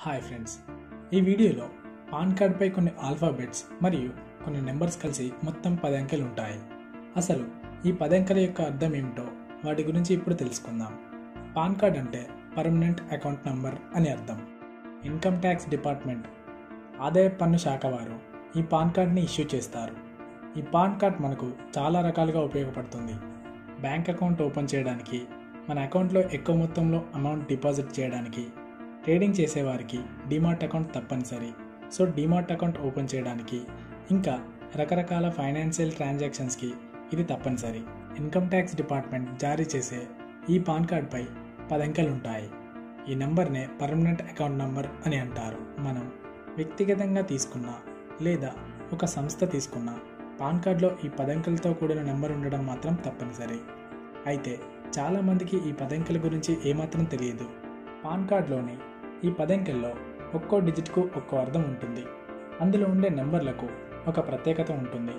hi friends ఈ వీడియోలో pan కార్డ్పై కొన్ని ఆల్ఫాబెట్స్ మరియు కొన్ని నెంబర్స్ కలిసి మొత్తం పది అంకెలు ఉంటాయి అసలు ఈ పది అంకెల యొక్క అర్థం ఏమిటో వాటి గురించి ఇప్పుడు తెలుసుకుందాం పాన్ కార్డ్ అంటే పర్మనెంట్ అకౌంట్ నంబర్ అని అర్థం ఇన్కమ్ ట్యాక్స్ డిపార్ట్మెంట్ ఆదాయ పన్ను శాఖ వారు ఈ పాన్ కార్డ్ని ఇష్యూ చేస్తారు ఈ పాన్ కార్డ్ మనకు చాలా రకాలుగా ఉపయోగపడుతుంది బ్యాంక్ అకౌంట్ ఓపెన్ చేయడానికి మన అకౌంట్లో ఎక్కువ మొత్తంలో అమౌంట్ డిపాజిట్ చేయడానికి ట్రేడింగ్ చేసేవారికి డిమార్ట్ అకౌంట్ తప్పనిసరి సో డిమార్ట్ అకౌంట్ ఓపెన్ చేయడానికి ఇంకా రకరకాల ఫైనాన్షియల్ ట్రాన్సాక్షన్స్కి ఇది తప్పనిసరి ఇన్కమ్ ట్యాక్స్ డిపార్ట్మెంట్ జారీ చేసే ఈ పాన్ కార్డ్పై పది అంకెలు ఉంటాయి ఈ నెంబర్నే పర్మనెంట్ అకౌంట్ నంబర్ అని అంటారు మనం వ్యక్తిగతంగా తీసుకున్న లేదా ఒక సంస్థ తీసుకున్న పాన్ కార్డులో ఈ పదంకెలతో కూడిన నెంబర్ ఉండడం మాత్రం తప్పనిసరి అయితే చాలామందికి ఈ పదంకెల గురించి ఏమాత్రం తెలియదు పాన్ కార్డులోని ఈ పదంకెల్లో ఒక్కో డిజిట్కు ఒక్కో అర్థం ఉంటుంది అందులో ఉండే నెంబర్లకు ఒక ప్రత్యేకత ఉంటుంది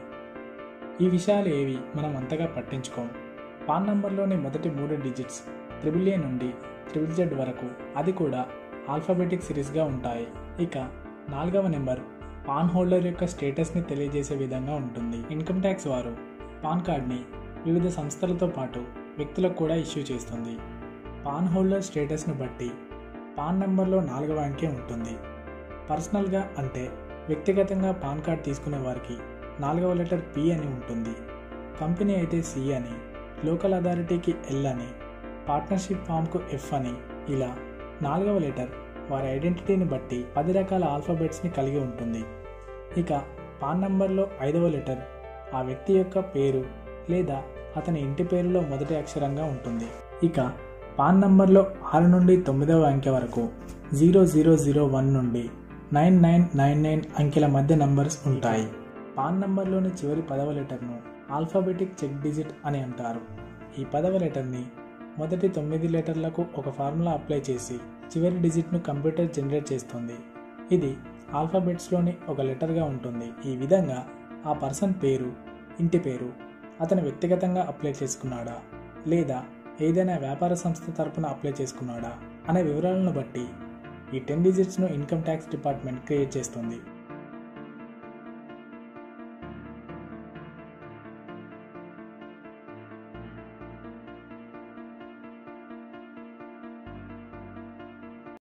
ఈ విషయాలు ఏవి మనం అంతగా పట్టించుకోం పాన్ నంబర్లోని మొదటి మూడు డిజిట్స్ త్రిబుల్ ఏ నుండి త్రిబుల్ జెడ్ వరకు అది కూడా ఆల్ఫాబెటిక్ సిరీస్గా ఉంటాయి ఇక నాలుగవ నెంబర్ పాన్ హోల్డర్ యొక్క స్టేటస్ని తెలియజేసే విధంగా ఉంటుంది ఇన్కమ్ ట్యాక్స్ వారు పాన్ కార్డ్ని వివిధ సంస్థలతో పాటు వ్యక్తులకు కూడా ఇష్యూ చేస్తుంది పాన్ హోల్డర్ స్టేటస్ను బట్టి పాన్ నెంబర్లో నాలుగవ అంకె ఉంటుంది పర్సనల్గా అంటే వ్యక్తిగతంగా పాన్ కార్డ్ తీసుకునే వారికి నాలుగవ లెటర్ పి అని ఉంటుంది కంపెనీ అయితే సి అని లోకల్ అథారిటీకి ఎల్ అని పార్ట్నర్షిప్ ఫామ్కు ఎఫ్ అని ఇలా నాలుగవ లెటర్ వారి ఐడెంటిటీని బట్టి పది రకాల ఆల్ఫాబెట్స్ని కలిగి ఉంటుంది ఇక పాన్ నంబర్లో ఐదవ లెటర్ ఆ వ్యక్తి యొక్క పేరు లేదా అతని ఇంటి పేరులో మొదటి అక్షరంగా ఉంటుంది ఇక పాన్ నంబర్లో ఆరు నుండి తొమ్మిదవ అంకె వరకు జీరో జీరో జీరో వన్ నుండి నైన్ నైన్ నైన్ నైన్ అంకెల మధ్య నంబర్స్ ఉంటాయి పాన్ నంబర్లోని చివరి పదవ లెటర్ను ఆల్ఫాబెటిక్ చెక్ డిజిట్ అని అంటారు ఈ పదవ లెటర్ని మొదటి తొమ్మిది లెటర్లకు ఒక ఫార్ములా అప్లై చేసి చివరి డిజిట్ను కంప్యూటర్ జనరేట్ చేస్తుంది ఇది ఆల్ఫాబెట్స్లోని ఒక లెటర్గా ఉంటుంది ఈ విధంగా ఆ పర్సన్ పేరు ఇంటి పేరు అతను వ్యక్తిగతంగా అప్లై చేసుకున్నాడా లేదా ఏదైనా వ్యాపార సంస్థ తరపున అప్లై చేసుకున్నాడా అనే వివరాలను బట్టి ఈ టెన్ డిజిట్స్ను ఇన్కమ్ ట్యాక్స్ డిపార్ట్మెంట్ క్రియేట్ చేస్తుంది